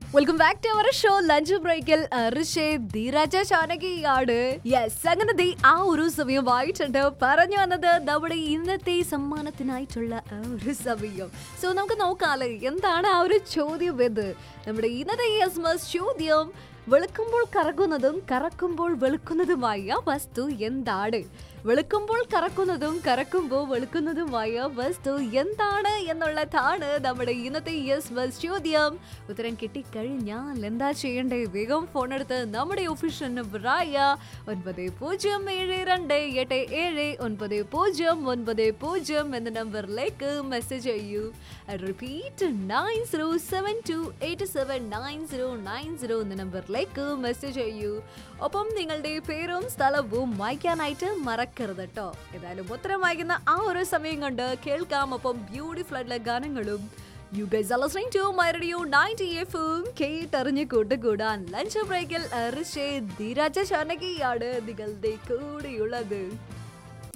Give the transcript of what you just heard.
welcome back to our show lunch ബ്രേക്കിൽ ഋഷേ ധീരാജ ചാനകിയാണ് yes അങ്ങനെ ദേ ആ ഒരു സമയമായിട്ടുണ്ട് പറഞ്ഞു വന്നത് നമ്മുടെ ഇന്നത്തെ സമ്മാനത്തിനായിട്ടുള്ള ആ ഒരു സമയം സോ നമുക്ക് നോക്കാല്ലേ എന്താണ് ആ ഒരു ചോദ്യം ഇത് നമ്മുടെ ഇന്നത്തെ യെസ് മസ് ചോദ്യം വെളുക്കുമ്പോൾ കറങ്ങുന്നതും കറക്കുമ്പോൾ വെളുക്കുന്നതുമായ വസ്തു എന്താണ് വെളുക്കുമ്പോൾ കറക്കുന്നതും കറക്കുമ്പോൾ വെളുക്കുന്നതുമായ വസ്തു എന്താണ് എന്നുള്ളതാണ് നമ്മുടെ ഇന്നത്തെ യെസ് ബസ് ചോദ്യം ഉത്തരം കിട്ടിക്കഴിഞ്ഞാൽ എന്താ ചെയ്യണ്ടേ വേഗം ഫോൺ എടുത്ത് നമ്മുടെ ഒഫീഷ്യൽ നമ്പറായ ഒൻപത് പൂജ്യം ഏഴ് രണ്ട് എട്ട് ഏഴ് ഒൻപത് പൂജ്യം ഒൻപത് പൂജ്യം എന്ന നമ്പറിലേക്ക് മെസ്സേജ് ചെയ്യൂ repeat nine zero seven two eight seven nine zero nine zero എന്ന നമ്പറിലേക്ക് മെസ്സേജ് ചെയ്യൂ ഒപ്പം നിങ്ങളുടെ പേരും സ്ഥലവും വായിക്കാനായിട്ട് മറക്കരുത് കേട്ടോ ഏതായാലും ഉത്തരം വായിക്കുന്ന ആ ഒരു സമയം കൊണ്ട് കേൾക്കാം ഒപ്പം ബ്യൂട്ടിഫുൾ ആയിട്ടുള്ള ഗാനങ്ങളും you guys are listening to my radio 90 എഫും കേട്ടറിഞ്ഞ് കൂട്ടുകൂടാൻ ലഞ്ച് ബ്രേക്കിൽ ഋഷേ ധീരാജ ചാനകിയാണ് നിങ്ങളുടെ കൂടെയുള്ളത്